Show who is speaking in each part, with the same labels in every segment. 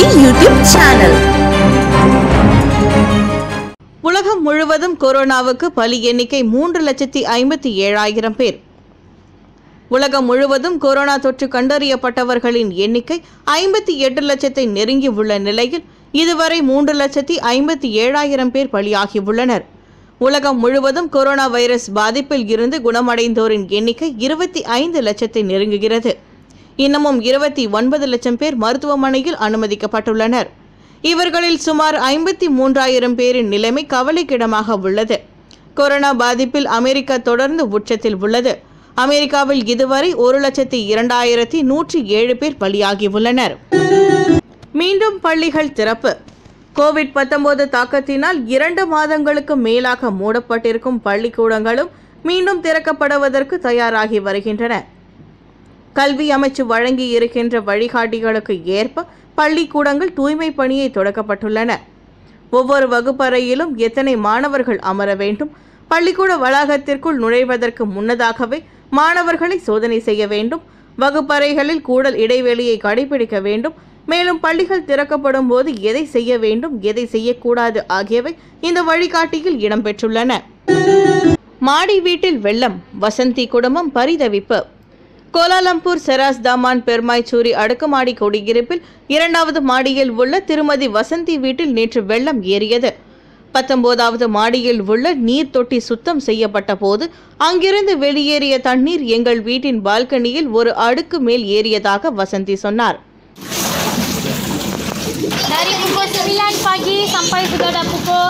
Speaker 1: TV YouTube channel
Speaker 2: உலகம் முழுவதும் கொரோனாவுக்கு பலி எண்ணிக்கை மூன்று லட்சத்தி ஐம்பத்தி ஏழாயிரம் பேர் உலகம் முழுவதும் கொரோனா தொற்று கண்டறியப்பட்டவர்களின் எண்ணிக்கை ஐம்பத்தி எட்டு லட்சத்தை நெருங்கியுள்ள நிலையில் இதுவரை மூன்று லட்சத்தி ஐம்பத்தி ஏழாயிரம் பேர் பலியாகியுள்ளனர் உலகம் முழுவதும் கொரோனா வைரஸ் பாதிப்பில் இருந்து குணமடைந்தோரின் எண்ணிக்கை இருபத்தி ஐந்து லட்சத்தை நெருங்குகிறது இன்னமும் இருபத்தி ஒன்பது லட்சம் பேர் மருத்துவமனையில் அனுமதிக்கப்பட்டுள்ளனர் இவர்களில் சுமார் ஐம்பத்தி மூன்றாயிரம் பேரின் நிலைமை கவலைக்கிடமாக உள்ளது கொரோனா பாதிப்பில் அமெரிக்கா தொடர்ந்து உச்சத்தில் உள்ளது அமெரிக்காவில் இதுவரை ஒரு லட்சத்தி இரண்டாயிரத்தி நூற்றி ஏழு பேர் பலியாகியுள்ளனர் மீண்டும் பள்ளிகள் திறப்பு கோவிட் 19 தாக்கத்தினால் இரண்டு மாதங்களுக்கு மேலாக மூடப்பட்டிருக்கும் பள்ளிக்கூடங்களும் மீண்டும் திறக்கப்படுவதற்கு தயாராகி வருகின்றன கல்வி அமைச்சு வழங்கி இருக்கின்ற வழிகாட்டிகளுக்கு ஏற்ப பள்ளிக்கூடங்கள் தூய்மை பணியை தொடக்கப்பட்டுள்ளன ஒவ்வொரு வகுப்பறையிலும் எத்தனை மாணவர்கள் அமர வேண்டும் பள்ளிக்கூட வளாகத்திற்குள் நுழைவதற்கு முன்னதாகவே மாணவர்களை சோதனை செய்ய வேண்டும் வகுப்பறைகளில் கூடல் இடைவெளியை கடைபிடிக்க வேண்டும் மேலும் பள்ளிகள் திறக்கப்படும் போது எதை செய்ய வேண்டும் எதை செய்யக்கூடாது ஆகியவை இந்த வழிகாட்டியில் இடம்பெற்றுள்ளன மாடி வீட்டில் வெள்ளம் வசந்தி குடும்பம் பரிதவிப்பு கோலாலம்பூர் செராஸ் தாமான் பெர்மாய்ச்சூரி அடுக்குமாடி குடியிருப்பில் இரண்டாவது மாடியில் உள்ள திருமதி வசந்தி வீட்டில் நேற்று வெள்ளம் ஏறியது பத்தொன்பதாவது மாடியில் உள்ள நீர் தொட்டி சுத்தம் செய்யப்பட்ட போது அங்கிருந்து வெளியேறிய தண்ணீர் எங்கள் வீட்டின் பால்கனியில் ஒரு அடுக்கு மேல் ஏறியதாக வசந்தி சொன்னார்
Speaker 3: Dari pukul 9 pagi sampai sudah dah pukul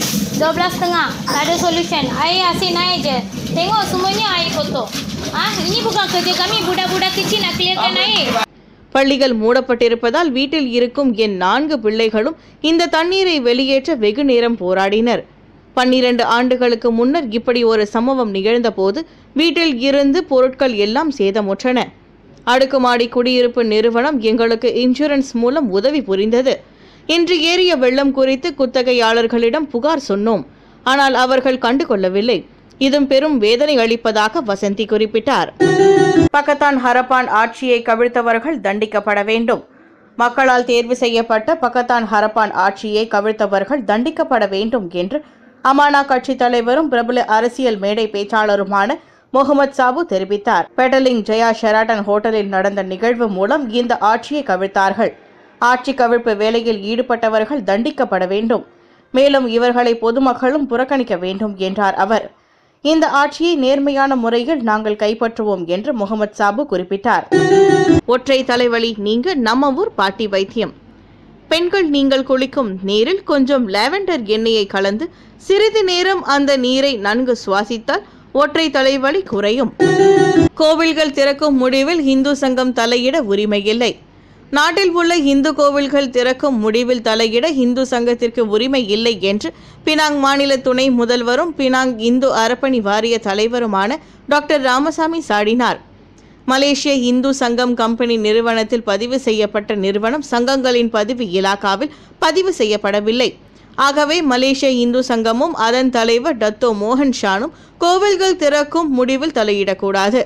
Speaker 3: 12.30 Tak ada solution Air asyik naik je Tengok semuanya air kotor Ah, Ini bukan kerja kami Budak-budak kecil nak clearkan air
Speaker 2: பள்ளிகள் மூடப்பட்டிருப்பதால் வீட்டில் இருக்கும் என் நான்கு பிள்ளைகளும் இந்த தண்ணீரை வெளியேற்ற வெகு நேரம் போராடினர் பன்னிரண்டு ஆண்டுகளுக்கு முன்னர் இப்படி ஒரு சம்பவம் நிகழ்ந்தபோது வீட்டில் இருந்து பொருட்கள் எல்லாம் சேதமுற்றன அடுக்குமாடி குடியிருப்பு நிறுவனம் எங்களுக்கு இன்சூரன்ஸ் மூலம் உதவி புரிந்தது இன்று ஏறிய வெள்ளம் குறித்து குத்தகையாளர்களிடம் புகார் சொன்னோம் ஆனால் அவர்கள் கண்டுகொள்ளவில்லை இதும் பெரும் வேதனை அளிப்பதாக வசந்தி குறிப்பிட்டார் பக்கத்தான் ஹரப்பான் ஆட்சியை கவிழ்த்தவர்கள் தண்டிக்கப்பட வேண்டும் மக்களால் தேர்வு செய்யப்பட்ட பக்கத்தான் ஹரப்பான் ஆட்சியை கவிழ்த்தவர்கள் தண்டிக்கப்பட வேண்டும் என்று அமானா கட்சி தலைவரும் பிரபல அரசியல் மேடை பேச்சாளருமான முகமது சாபு தெரிவித்தார் பெடலிங் ஜெயா ஷெராட்டன் ஹோட்டலில் நடந்த நிகழ்வு மூலம் இந்த ஆட்சியை கவிழ்த்தார்கள் ஆட்சி கவிழ்ப்பு வேலையில் ஈடுபட்டவர்கள் தண்டிக்கப்பட வேண்டும் மேலும் இவர்களை பொதுமக்களும் புறக்கணிக்க வேண்டும் என்றார் அவர் இந்த ஆட்சியை நேர்மையான முறையில் நாங்கள் கைப்பற்றுவோம் என்று முகமது சாபு குறிப்பிட்டார் ஒற்றை தலைவலி நீங்க நம்ம ஊர் பாட்டி வைத்தியம் பெண்கள் நீங்கள் குளிக்கும் நீரில் கொஞ்சம் லாவெண்டர் எண்ணெயை கலந்து சிறிது நேரம் அந்த நீரை நன்கு சுவாசித்தால் ஒற்றை தலைவலி குறையும் கோவில்கள் திறக்கும் முடிவில் இந்து சங்கம் தலையிட உரிமை இல்லை நாட்டில் உள்ள இந்து கோவில்கள் திறக்கும் முடிவில் தலையிட இந்து சங்கத்திற்கு உரிமை இல்லை என்று பினாங் மாநில துணை முதல்வரும் பினாங் இந்து அறப்பணி வாரிய தலைவருமான டாக்டர் ராமசாமி சாடினார் மலேசிய இந்து சங்கம் கம்பெனி நிறுவனத்தில் பதிவு செய்யப்பட்ட நிறுவனம் சங்கங்களின் பதிவு இலாக்காவில் பதிவு செய்யப்படவில்லை ஆகவே மலேசிய இந்து சங்கமும் அதன் தலைவர் டத்தோ மோகன் ஷானும் கோவில்கள் திறக்கும் முடிவில் தலையிடக்கூடாது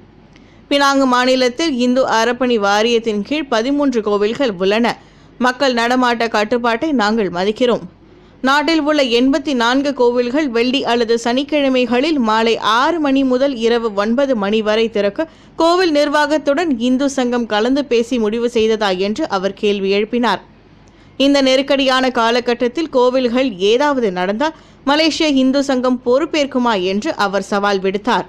Speaker 2: பினாங்கு மாநிலத்தில் இந்து அறப்பணி வாரியத்தின் கீழ் பதிமூன்று கோவில்கள் உள்ளன மக்கள் நடமாட்ட கட்டுப்பாட்டை நாங்கள் மதிக்கிறோம் நாட்டில் உள்ள எண்பத்தி நான்கு கோவில்கள் வெள்ளி அல்லது சனிக்கிழமைகளில் மாலை ஆறு மணி முதல் இரவு ஒன்பது மணி வரை திறக்க கோவில் நிர்வாகத்துடன் இந்து சங்கம் கலந்து பேசி முடிவு செய்ததா என்று அவர் கேள்வி எழுப்பினார் இந்த நெருக்கடியான காலகட்டத்தில் கோவில்கள் ஏதாவது நடந்தால் மலேசிய இந்து சங்கம் பொறுப்பேற்குமா என்று அவர் சவால் விடுத்தார்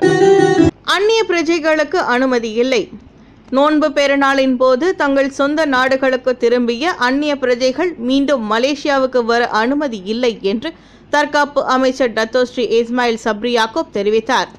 Speaker 2: அந்நிய பிரஜைகளுக்கு அனுமதி இல்லை நோன்பு பெருநாளின் போது தங்கள் சொந்த நாடுகளுக்கு திரும்பிய அந்நிய பிரஜைகள் மீண்டும் மலேசியாவுக்கு வர அனுமதி இல்லை என்று தற்காப்பு அமைச்சர் டத்தோஸ்ரீ இஸ்மாயில் சப்ரி யாக்கோப் தெரிவித்தார்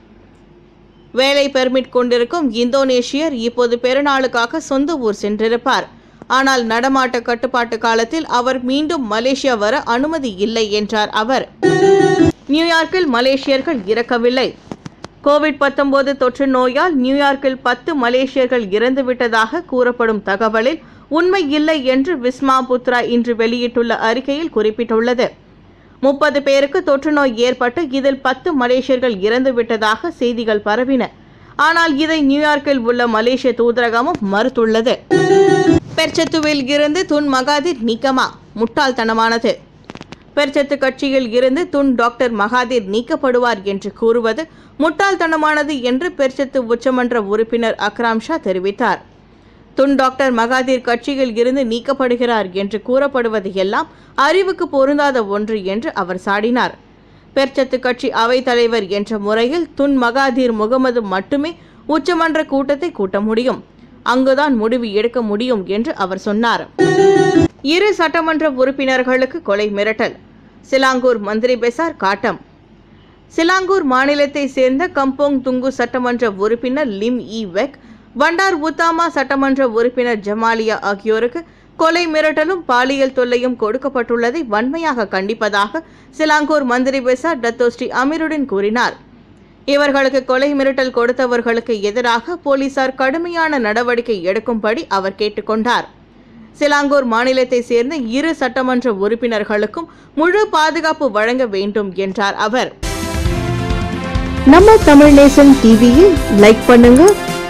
Speaker 2: வேலை பெர்மிட் கொண்டிருக்கும் இந்தோனேஷியர் இப்போது பெருநாளுக்காக சொந்த ஊர் சென்றிருப்பார் ஆனால் நடமாட்ட கட்டுப்பாட்டு காலத்தில் அவர் மீண்டும் மலேசியா வர அனுமதி இல்லை என்றார் அவர் நியூயார்க்கில் மலேசியர்கள் இறக்கவில்லை கோவிட் 19 தொற்று நோயால் நியூயார்க்கில் பத்து மலேசியர்கள் இறந்துவிட்டதாக கூறப்படும் தகவலில் உண்மை இல்லை என்று விஸ்மா புத்ரா இன்று வெளியிட்டுள்ள அறிக்கையில் குறிப்பிட்டுள்ளது முப்பது பேருக்கு தொற்று நோய் ஏற்பட்டு இதில் பத்து மலேசியர்கள் இறந்துவிட்டதாக செய்திகள் பரவின ஆனால் இதை நியூயார்க்கில் உள்ள மலேசிய தூதரகமும் மறுத்துள்ளது பெர்ச்சத்துவில் இருந்து துன் மகாதீர் நீக்கமா முட்டாள்தனமானது பெர்ச்சத்து கட்சியில் இருந்து துன் டாக்டர் மகாதீர் நீக்கப்படுவார் என்று கூறுவது முட்டாள்தனமானது என்று பெர்ச்சத்து உச்சமன்ற உறுப்பினர் அக்ராம் ஷா தெரிவித்தார் துன் டாக்டர் மகாதீர் கட்சியில் இருந்து நீக்கப்படுகிறார் என்று கூறப்படுவது எல்லாம் அறிவுக்கு பொருந்தாத ஒன்று என்று அவர் சாடினார் பெர்ச்சத்து கட்சி அவைத் தலைவர் என்ற முறையில் துன் மகாதீர் முகமது மட்டுமே உச்சமன்ற கூட்டத்தை கூட்ட முடியும் அங்குதான் முடிவு எடுக்க முடியும் என்று அவர் சொன்னார் இரு சட்டமன்ற உறுப்பினர்களுக்கு கொலை மிரட்டல் சிலாங்கூர் மந்திரி பெசார் காட்டம் சிலாங்கூர் மாநிலத்தை சேர்ந்த கம்போங் துங்கு சட்டமன்ற உறுப்பினர் லிம் இ வெக் பண்டார் உத்தாமா சட்டமன்ற உறுப்பினர் ஜமாலியா ஆகியோருக்கு கொலை மிரட்டலும் பாலியல் தொல்லையும் கொடுக்கப்பட்டுள்ளதை வன்மையாக கண்டிப்பதாக சிலாங்கூர் மந்திரி பெசார் டத்தோஸ்ரீ அமீருடன் கூறினார் இவர்களுக்கு கொலை மிரட்டல் கொடுத்தவர்களுக்கு எதிராக போலீசார் கடுமையான நடவடிக்கை எடுக்கும்படி அவர் கேட்டுக்கொண்டார் சிலாங்கூர் மாநிலத்தை சேர்ந்த இரு சட்டமன்ற உறுப்பினர்களுக்கும் முழு பாதுகாப்பு வழங்க வேண்டும் என்றார் அவர்
Speaker 1: நம்ம தமிழ் நேசன் டிவியை லைக் பண்ணுங்க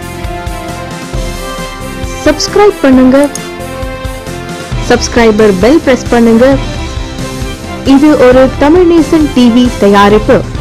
Speaker 1: சப்ஸ்கிரைப் பண்ணுங்க சப்ஸ்கிரைபர் பெல் பிரஸ் பண்ணுங்க இது ஒரு தமிழ் நேசன் டிவி தயாரிப்பு